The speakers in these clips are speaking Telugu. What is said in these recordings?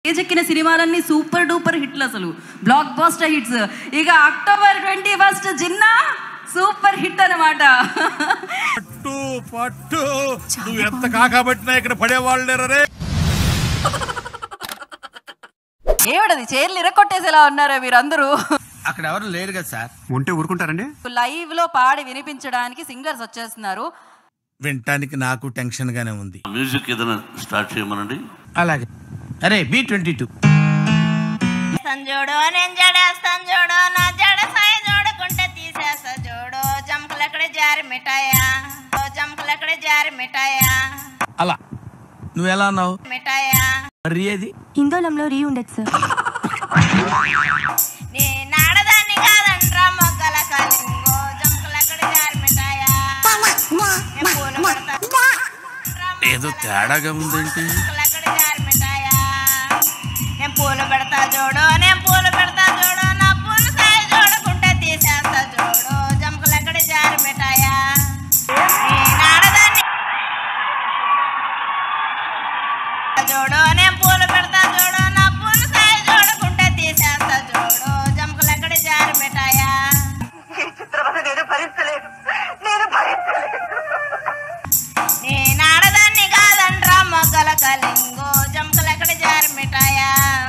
చెక్కిన సినిమాలన్నీ సూపర్ డూపర్ హిట్లు అసలు బ్లాక్ బాస్టర్ హిట్స్ ఇక October twenty first Ginna super hit అనమాట పట్టు పట్టు నువ్వు ఎంత కాకబట్టినా ఇక్కడ పడేవాళ్ళు లేరరే ఏమిటది చైర్లు ఇరకొట్టేసేలా ఉన్నారా మీరందరూ అక్కడ ఎవరు లేరు కదా సార్ ఉంటే ఊరుకుంటారండి లైవ్ లో పాడి వినిపించడానికి సింగర్స్ వచ్చేస్తున్నారు వినటానికి నాకు టెన్షన్ గానే ఉంది మ్యూజిక్ ఏదైనా స్టార్ట్ చేయమనండి అలాగే అరే బి ట్వంటీ టూ చేస్తాను చూడు నేను జడేస్తాను చూడు నా జడ సాయి చూడకుంటే తీసేస్తా చూడు జంకులెక్కడ జారి మిఠాయా జంకులెక్కడ జారి మిఠాయా అలా నువ్వు ఎలా అన్నావు మిఠాయా మరి ఏది హిందోళంలో రీ ఉండదు సార్ నీ నాడదాన్ని కాదంట్రా మొగ్గల కలింగో జంకులెక్కడ జారి మిఠాయా నేను పూలు పెడతా. ఏదో తేడాగా ఉందేంటి జంకులెక్కడ జారి మిఠాయా నేను పూలు పెడతా చూడు నేను పూలు పెడతా చూడు నా పూలు సాయి చూడకుంటే తీసేస్తా చూడు జంకులెక్కడ జారి మిఠాయా నీ నాడదాన్ని చూడు నేను పూలు పెడతా చూడు నా పూలు సాయి చూడకుంటే తీసేస్తా చూడు జంకులు ఎక్కడ జారి మిఠాయా నీ నాడదాన్ని కాదంట్రా మొగ్గల కలింగో జంకులు ఎక్కడ జారి మిఠాయా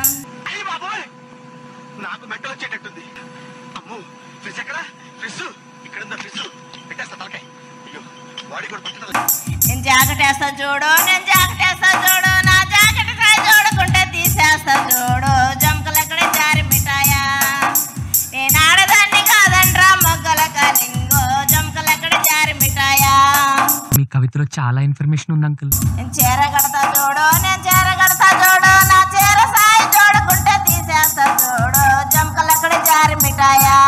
నాకు మెంటల్ వచ్చేటట్టుంది అమ్ము ఫ్రిడ్జ్ ఎక్కడ ఫ్రిడ్జ్ ఇక్కడ ఉందా ఫ్రిడ్జ్ పెట్టేస్తా తలకాయ అయ్యో బాడీ కూడా పట్టడం నేను జాకెట్ వేస్తా చూడు నేను జాకెట్ వేస్తా చూడు నా జాకెట్ సాయి చూడకుంటే తీసేస్తా చూడు జంకులు ఎక్కడ జారి మిఠాయా నేను ఆడదాన్ని కాదంట్రా మొగ్గల కలింగో జంకులు ఎక్కడ జారి మిఠాయా మీ కవితలో చాలా ఇన్ఫర్మేషన్ ఉంది అంకుల్ నేను చీర కడతా చూడు నేను చీర కడతా చూడు నా చీర సాయి చూడకుంటే తీసేస్తా చూడు జంకలు అక్కడ జారి మిఠాయా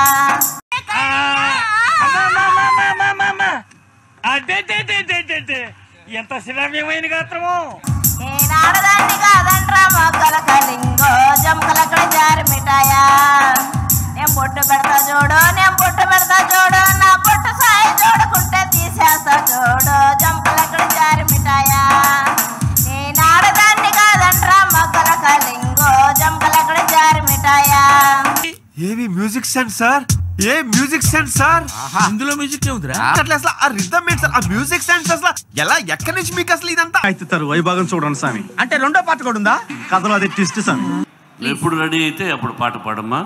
ఎంత శ్రావ్యమైన గాత్రము నేను ఆడదాన్ని కాదంట్రా మొగ్గల కలింగో జంకలు అక్కడ జారి మిఠాయా నేను పొట్టు పెడతా చూడు నేను పొట్టు పెడతా చూడు నా పొట్టు సాయి చూడకుంటే తీసేస్తా చూడు జంకలు అక్కడ జారి మిఠాయా నేను ఆడదాన్ని కాదంట్రా మొగ్గల కలింగో జంకలు అక్కడ జారి మిఠాయా ఏవి మ్యూజిక్ సెన్స్ సార్ ఏ మ్యూజిక్ సెన్స్ సార్ ఇందులో మ్యూజిక్ ఏముందిరా అట్లా అసలు ఆ రిథమ్ ఏంటి సార్ ఆ మ్యూజిక్ సెన్స్ అసలు ఎలా ఎక్కడి నుంచి మీకు అసలు ఇదంతా అయితే తరువాయి భాగం చూడండి స్వామి అంటే రెండో పాట కూడా ఉందా కథలో అది ట్విస్ట్ స్వామి నువ్వు ఎప్పుడు రెడీ అయితే అప్పుడు పాట పాడమ్మా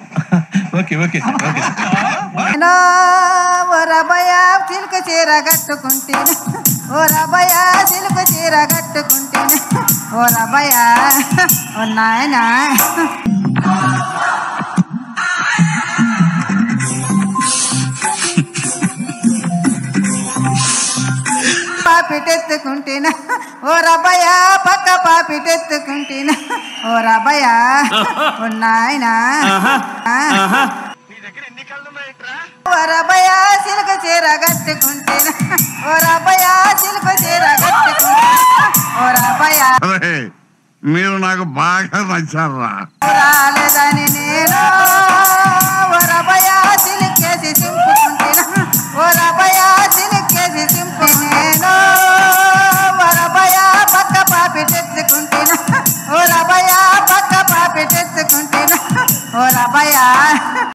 ఓ రబయ చిలుక చీర కట్టుకుంటేను ఓ రబయ చిలుక చీర కట్టుకుంటేను ఓ రబయ ఓ నాయనా పాపిటెత్తుకుంటేనా ఓ రబయ పక్క పాపిటెత్తుకుంటేనా ఓ రబయ ఓ నాయనా ఓ రబయ చిలుక చీర కట్టుకుంటేనా ఓ రబయ చిలుక చీర కట్టుకుంటేనా ఓ రబయ మీరు నాకు బాగా నచ్చారా రాలేదని నేను